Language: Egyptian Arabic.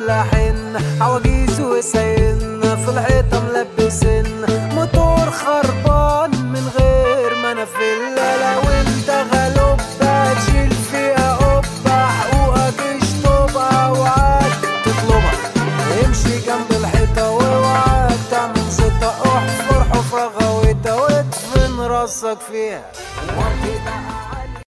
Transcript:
فلاحين عواجيز وساين في الحيطة ملبسين موتور خربان من غير ما انا فيلا لو انت غلوب تشيل فيها قبة حقوقك اشطبها وعاد تطلبها امشي جنب الحيطة واوعى تعمل زيطة احفر حفرة غويطة وادفن راسك فيها وطي بقى على